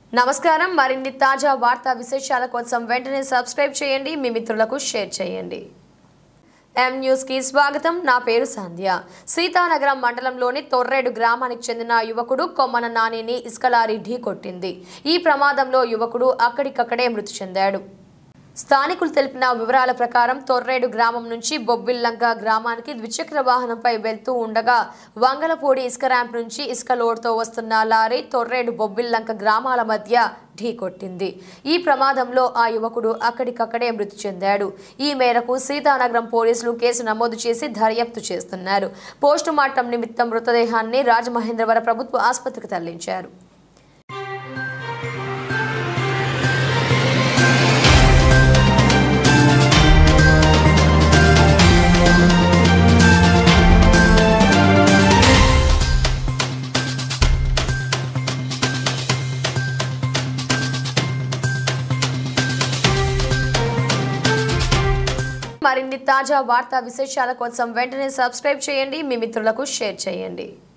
నమస్కారం మరిన్ని తాజా వార్తా విశేషాల కోసం వెంటనే సబ్స్క్రైబ్ చేయండి మీ మిత్రులకు షేర్ చేయండి ఎం న్యూస్ కి స్వాగతం నా పేరు సంధ్య సీతానగరం మండలంలోని తొర్రేడు గ్రామానికి చెందిన యువకుడు కొమ్మన నానిని ఇసుకలారీ ఢీ కొట్టింది ఈ ప్రమాదంలో యువకుడు అక్కడికక్కడే మృతి చెందాడు స్థానికులు తెలిపిన వివరాల ప్రకారం తొర్రేడు గ్రామం నుంచి బొబ్బిల్లంక గ్రామానికి ద్విచక్ర వాహనంపై వెళ్తూ ఉండగా వంగలపూడి ఇసుక ర్యాంప్ నుంచి ఇసుక లోడ్తో వస్తున్న లారీ తొర్రేడు బొబ్బిల్లంక గ్రామాల మధ్య ఢీ కొట్టింది ఈ ప్రమాదంలో ఆ యువకుడు అక్కడికక్కడే మృతి చెందాడు ఈ మేరకు సీతానగరం పోలీసులు కేసు నమోదు చేసి దర్యాప్తు చేస్తున్నారు పోస్టు మార్టం నిమిత్తం మృతదేహాన్ని రాజమహేంద్రవర ప్రభుత్వ ఆసుపత్రికి తరలించారు మరిన్ని తాజా వార్తా విశేషాల కోసం వెంటనే సబ్స్క్రైబ్ చేయండి మీ మిత్రులకు షేర్ చేయండి